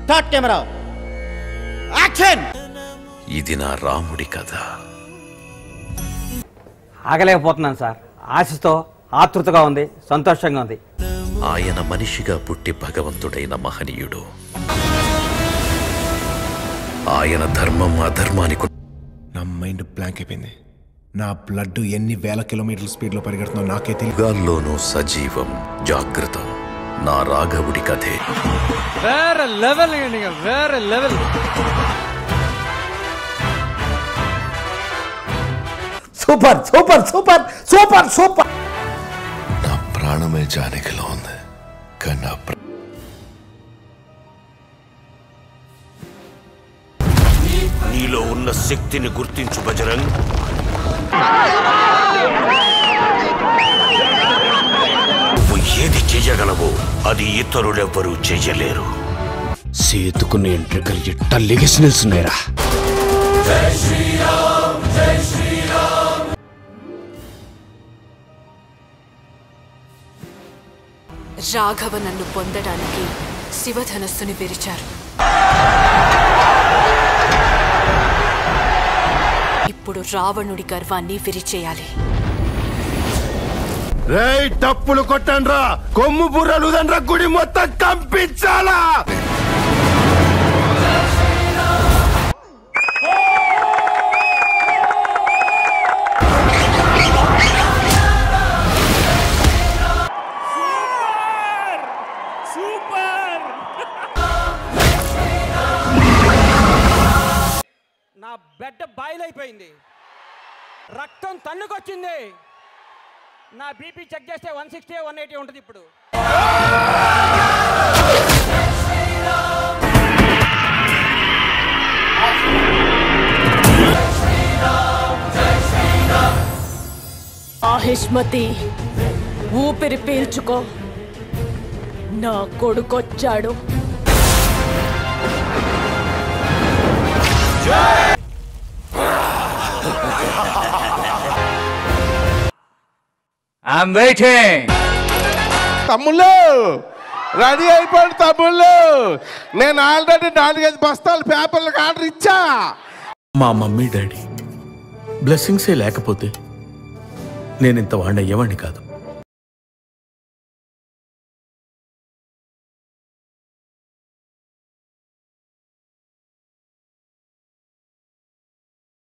start camera action ఇది నా రాముడి కథ ఆగలేకపోతున్నాను సార్ ఆశతో ఆతృతగా ఉంది సంతోషంగా ఉంది ఆయన మనిషిగా పుట్టి భగవంతుడైన మహనీయుడు ఆయన ధర్మం అధర్మానికి నా మైండ్ బ్లాంక్ అయిపోయింది నా బ్లడ్ ఎన్ని వేల కిలోమీటర్ల స్పీడ్లో పరిగెడుతుందో నాకే తెలియదు యుగాల్లోనూ సజీవం జాగృతం నా రాఘవుడి కథే வேற லெவல் நீங்க வேற level super super super super super నా ప్రాణమే జానకిలో ఉంది కానీ నా ప్ర- నీలో ఉన్న శక్తిని గుర్తించు బజరంగ్ నువ్వు ఏది చెయ్యగలవో అది ఇతరులెవ్వరూ చెయ్యలేరు సేతుకున్న ఎంట్రికలు ఇట్ట లెగిసి నిల్చున్నాయిరా రాఘవ నన్ను పొందడానికి శివధనస్సుని విరిచారు ఇప్పుడు రావణుడి గర్వాన్ని విరిచేయాలి రేయ్ తప్పులు కొట్టండ్రా కొమ్ము బుర్రలు దండ్రా గుడి మొత్తం కంపించాలా నా బెడ్ బాయిలైపోయింది రక్తం తన్నుకొచ్చింది నా బీపీ చెక్ చేస్తే వన్ సిక్స్టీ వన్ ఎయిటీ ఉంటుంది ఇప్పుడు ఆహిష్మతి ఊపిరి పీల్చుకో నా కొడుకొచ్చాడు ఐఎమ్ వెయిటింగ్ తమ్ముళ్ళు రెడీ అయిపోయింది తమ్ముళ్ళు నేను ఆల్రెడీ నాలుగైదు బస్తాలు పేపర్లకు ఆర్డర్ ఇచ్చా మా మమ్మీ డాడీ బ్లెస్సింగ్సే లేకపోతే నేను ఇంత వాడిని అయ్యేవాడిని కాదు